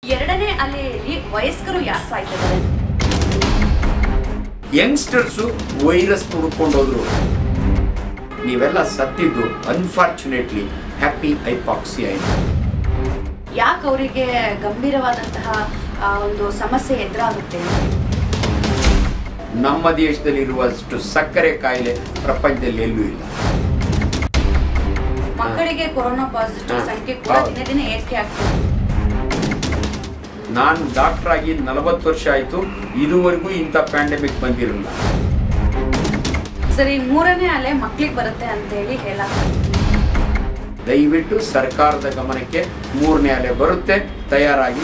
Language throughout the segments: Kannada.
ಎರಡನೇ ಅಲೆಯಲ್ಲಿ ವಯಸ್ಕರು ಯಾಕೆ ಸಾಯ್ತಿದ್ದಾರೆ ಯಂಗ್ಸ್ಟರ್ಸು ವೈರಸ್ ಹುಡ್ಕೊಂಡು ಹೋದ್ರು ನೀವೆಲ್ಲ ಸತ್ತಿದ್ದು ಅನ್ಫಾರ್ಚುನೇಟ್ಲಿ ಹ್ಯಾಪಿ ಐಪಾಕ್ಸಿ ಆಯಿತು ಯಾಕೆ ಅವರಿಗೆ ಗಂಭೀರವಾದಂತಹ ಆ, ಒಂದು ಸಮಸ್ಯೆ ಎದುರಾಗುತ್ತೆ ನಮ್ಮ ದೇಶದಲ್ಲಿರುವಷ್ಟು ಸಕ್ಕರೆ ಕಾಯಿಲೆ ಪ್ರಪಂಚದಲ್ಲಿ ಎಲ್ಲೂ ಇಲ್ಲ ಮಕ್ಕಳಿಗೆ ಕೊರೋನಾ ಪಾಸಿಟಿವ್ ಹಾ. ಸಂಖ್ಯೆ ಕೂಡ ಹೌದು. ದಿನೇ ದಿನೇ ಏರಿಕೆ ಆಗ್ತಿದೆ ನಾನು ಡಾಕ್ಟರ್ ಆಗಿ ನಲವತ್ತು ವರ್ಷ ಆಯಿತು ಇದುವರೆಗೂ ಇಂಥ ಪ್ಯಾಂಡಮಿಕ್ ಬಂದಿರಲಿಲ್ಲ ಸರಿ ಮೂರನೇ ಅಲೆ ಮಕ್ಳಿಗೆ ಬರುತ್ತೆ ಅಂತ ಹೇಳಿ ಹೇಳಕ್ಕೆ ದಯವಿಟ್ಟು ಸರ್ಕಾರದ ಗಮನಕ್ಕೆ ಮೂರನೇ ಅಲೆ ಬರುತ್ತೆ ತಯಾರಾಗಿ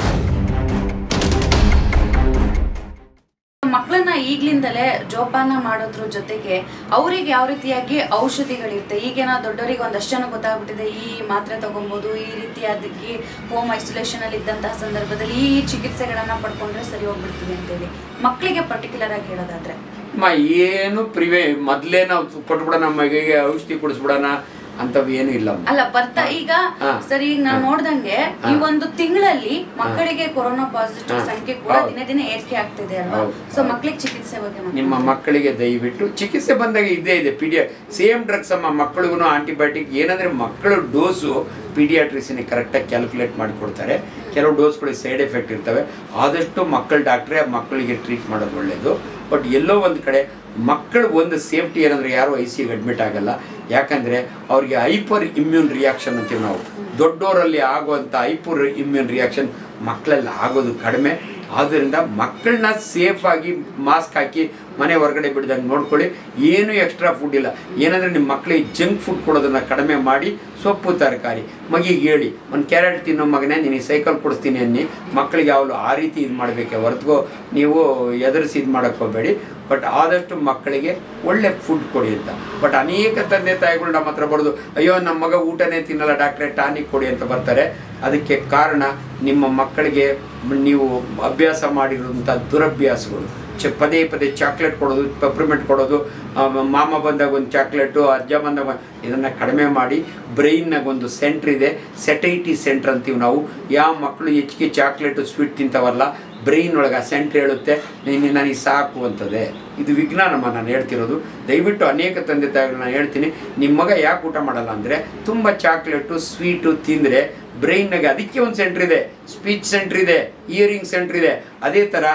ಮಕ್ಕಳನ್ನ ಈಗ್ಲಿಂದಲೇ ಜೋಪಾನ ಮಾಡೋದ್ರ ಜೊತೆಗೆ ಅವ್ರಿಗೆ ಯಾವ ರೀತಿಯಾಗಿ ಔಷಧಿಗಳಿರುತ್ತೆ ಈಗೇನ ದೊಡ್ಡವರಿಗೆ ಒಂದಷ್ಟು ಜನ ಗೊತ್ತಾಗ್ಬಿಟ್ಟಿದೆ ಈ ಮಾತ್ರೆ ತಗೊಬೋದು ಈ ರೀತಿಯಾದಕ್ಕೆ ಹೋಮ್ ಐಸೋಲೇಷನ್ ಅಲ್ಲಿ ಇದ್ದಂತಹ ಸಂದರ್ಭದಲ್ಲಿ ಈ ಚಿಕಿತ್ಸೆಗಳನ್ನ ಪಡ್ಕೊಂಡ್ರೆ ಸರಿ ಹೋಗ್ಬಿಡ್ತೀವಿ ಅಂತೇಳಿ ಮಕ್ಕಳಿಗೆ ಪರ್ಟಿಕ್ಯುಲರ್ ಆಗಿ ಹೇಳೋದಾದ್ರೆ ಮ ಏನು ಪ್ರಿವೇ ಮೊದಲೇ ನಾವು ಕೊಟ್ಬಿಡೋಣ ಮಗಿಗೆ ಔಷಧಿ ಕುಡಿಸ್ಬಿಡೋಣ ಅಂಥವು ಏನು ಇಲ್ಲ ಅಲ್ಲ ಬರ್ತಾ ಈಗ ಹಾ. ಸರಿ ಈಗ ನಾವು ಹಾ. ನೋಡ್ದಂಗೆ ಹಾ. ಈ ಒಂದು ತಿಂಗಳಲ್ಲಿ ಮಕ್ಕಳಿಗೆ ಕೊರೋನಾ ಪಾಸಿಟಿವ್ ಹಾ. ಸಂಖ್ಯೆ ಕೂಡ ಹೌದು. ದಿನೇ ದಿನೇ ಏರಿಕೆ ಆಗ್ತಿದೆ ಅಲ್ವಾ ಹೌದು. ಸೊ ಮಕ್ಕಳಿಗೆ ಚಿಕಿತ್ಸೆ ಬಗ್ಗೆ ಮಾತಾಡಿ. ನಿಮ್ಮ ಮಕ್ಕಳಿಗೆ ದಯವಿಟ್ಟು ಚಿಕಿತ್ಸೆ ಬಂದಾಗ ಇದೇ ಇದೆ ಪಿಡಿಯ ಸೇಮ್ ಡ್ರಗ್ಸ್ ಅಮ್ಮ ಮಕ್ಕಳಿಗೂ ಆಂಟಿಬಯೋಟಿಕ್ ಏನಂದ್ರೆ ಮಕ್ಕಳು ಡೋಸು ಪೀಡಿಯಾಟ್ರಿಸಿನ ಕರೆಕ್ಟಾಗಿ ಕ್ಯಾಲ್ಕುಲೇಟ್ ಮಾಡಿ ಕೊಡ್ತಾರೆ ಕೆಲವು ಡೋಸ್ಗಳಿಗೆ ಸೈಡ್ ಎಫೆಕ್ಟ್ ಇರ್ತವೆ ಆದಷ್ಟು ಮಕ್ಕಳ ಡಾಕ್ಟ್ರೇ ಮಕ್ಕಳಿಗೆ ಟ್ರೀಟ್ ಮಾಡೋದು ಒಳ್ಳೆಯದು ಬಟ್ ಎಲ್ಲೋ ಒಂದು ಕಡೆ ಮಕ್ಕಳು ಒಂದು ಸೇಫ್ಟಿ ಏನಂದ್ರೆ ಯಾರು ಐ ಸಿ ಅಡ್ಮಿಟ್ ಆಗಲ್ಲ ಯಾಕಂದ್ರೆ ಅವ್ರಿಗೆ ಹೈಪರ್ ಇಮ್ಯೂನ್ ರಿಯಾಕ್ಷನ್ ಅಂತೀವಿ ನಾವು ದೊಡ್ಡೋರಲ್ಲಿ ಆಗುವಂಥ ಹೈಪರ್ ಇಮ್ಯೂನ್ ರಿಯಾಕ್ಷನ್ ಮಕ್ಕಳಲ್ಲಿ ಆಗೋದು ಕಡಿಮೆ ಆದ್ದರಿಂದ ಮಕ್ಕಳನ್ನ ಸೇಫ್ ಆಗಿ ಮಾಸ್ಕ್ ಹಾಕಿ ಮನೆ ಹೊರಗಡೆ ಬಿಡ್ದಂಗೆ ನೋಡ್ಕೊಳ್ಳಿ ಏನು ಎಕ್ಸ್ಟ್ರಾ ಫುಡ್ ಇಲ್ಲ ಏನಂದ್ರೆ ನಿಮ್ಮ ಮಕ್ಕಳಿಗೆ ಜಂಕ್ ಫುಡ್ ಕೊಡೋದನ್ನ ಕಡಿಮೆ ಮಾಡಿ ಸೊಪ್ಪು ತರಕಾರಿ ಮಗಿಗೆ ಹೇಳಿ ಒಂದು ಕ್ಯಾರೆಟ್ ತಿನ್ನೋ ಮಗನೇ ನಿನಗೆ ಸೈಕಲ್ ಕೊಡಿಸ್ತೀನಿ ಅನ್ನಿ ಮಕ್ಕಳಿಗೆ ಯಾವಾಗಲೂ ಆ ರೀತಿ ಇದು ಮಾಡಬೇಕೆ ಹೊರತು ನೀವು ಎದುರಿಸಿ ಇದು ಮಾಡೋಕ್ಕೆ ಹೋಗಬೇಡಿ ಬಟ್ ಆದಷ್ಟು ಮಕ್ಕಳಿಗೆ ಒಳ್ಳೆ ಫುಡ್ ಕೊಡಿ ಅಂತ ಬಟ್ ಅನೇಕ ತಂದೆ ತಾಯಿಗಳು ನಮ್ಮ ಹತ್ರ ಬರೋದು ಅಯ್ಯೋ ನಮ್ಮ ಮಗ ಊಟನೇ ತಿನ್ನಲ್ಲ ಡಾಕ್ಟ್ರೆ ಟಾನಿಕ್ ಕೊಡಿ ಅಂತ ಬರ್ತಾರೆ ಅದಕ್ಕೆ ಕಾರಣ ನಿಮ್ಮ ಮಕ್ಕಳಿಗೆ ನೀವು ಅಭ್ಯಾಸ ಮಾಡಿರುವಂಥ ದುರಭ್ಯಾಸಗಳು ಚ ಪದೇ ಪದೇ ಚಾಕ್ಲೇಟ್ ಕೊಡೋದು ಪೆಪ್ರಿಮೆಂಟ್ ಕೊಡೋದು ಆ, ಮಾಮ ಬಂದಾಗ ಒಂದು ಚಾಕ್ಲೇಟು ಅಜ್ಜ ಬಂದಾಗ ಒಂದ್- ಇದನ್ನ ಕಡಿಮೆ ಮಾಡಿ ಬ್ರೈನ್ನಾಗ ಒಂದು ಸೆಂಟ್ರ್ ಇದೆ ಸೆಟೈಟಿ ಸೆಂಟ್ರ್ ಅಂತೀವಿ ನಾವು ಯಾವ ಮಕ್ಕಳು ಹೆಚ್ಚಿಗೆ ಚಾಕ್ಲೇಟು ಸ್ವೀಟ್ ತಿಂತಾವಲ್ಲ ಬ್ರೈನ್ ಒಳಗೆ ಆ ಸೆಂಟ್ರ್ ಹೇಳುತ್ತೆ ನೀನು ನನಗೆ ಸಾಕು ಅಂತದೆ ಇದು ವಿಜ್ಞಾನಮ್ಮ ನಾನು ಹೇಳ್ತಿರೋದು ದಯವಿಟ್ಟು ಅನೇಕ ತಂದೆ ತಾಯಿಗಳು ನಾನು ಹೇಳ್ತೀನಿ ನಿಮ್ಮ ಮಗ ಯಾಕೆ ಊಟ ಮಾಡಲ್ಲ ಅಂದರೆ ತುಂಬ ಚಾಕ್ಲೇಟು ಸ್ವೀಟು ತಿಂದರೆ ಬ್ರೈನ್ನಾಗೆ ಅದಕ್ಕೆ ಒಂದು ಸೆಂಟ್ರ್ ಇದೆ ಸ್ಪೀಚ್ ಸೆಂಟ್ರ್ ಇದೆ ಇಯರಿಂಗ್ ಸೆಂಟ್ರ್ ಇದೆ ಅದೇ ಥರ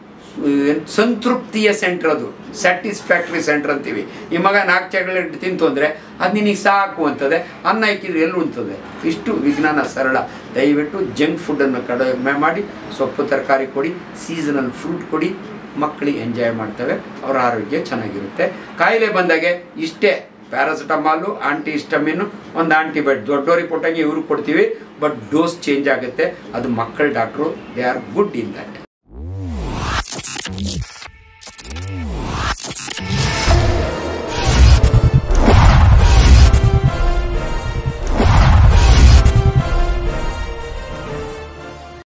ಏನ್ ಸಂತೃಪ್ತಿಯ ಸೆಂಟರ್ ಅದು ಸ್ಯಾಟಿಸ್ಫ್ಯಾಕ್ಟ್ರಿ ಸೆಂಟರ್ ಅಂತೀವಿ ಈ ಮಗ ನಾಲ್ಕು ಚಾಕ್ಲೇಟ್ ತಿಂತು ಅಂದರೆ ಅದು ನಿನಗೆ ಸಾಕು ಅಂತದೆ ಅನ್ನ ಇಕ್ಕಿದ್ರೆ ಎಲ್ಲಿ ಉಣ್ತದೆ ಇಷ್ಟು ವಿಜ್ಞಾನ ಸರಳ ದಯವಿಟ್ಟು ಜಂಕ್ ಫುಡ್ಡನ್ನು ಕಡಿಮೆ ಮಾಡಿ ಸೊಪ್ಪು ತರಕಾರಿ ಕೊಡಿ ಸೀಸನಲ್ ಫ್ರೂಟ್ ಕೊಡಿ ಮಕ್ಕಳಿಗೆ ಎಂಜಾಯ್ ಮಾಡ್ತವೆ ಅವರ ಆರೋಗ್ಯ ಚೆನ್ನಾಗಿರುತ್ತೆ ಕಾಯಿಲೆ ಬಂದಾಗೆ ಇಷ್ಟೇ ಪ್ಯಾರಾಸಿಟಮಾಲು ಆಂಟಿ ಹಿಸ್ಟಮಿನು ಒಂದು ಆಂಟಿಬಯೋಟಿಕ್ ದೊಡ್ಡವ್ರಿಗೆ ಕೊಟ್ಟಂಗೆ ಇವ್ರಿಗೆ ಕೊಡ್ತೀವಿ ಬಟ್ ಡೋಸ್ ಚೇಂಜ್ ಆಗುತ್ತೆ ಅದು ಮಕ್ಕಳ doctor they are good in that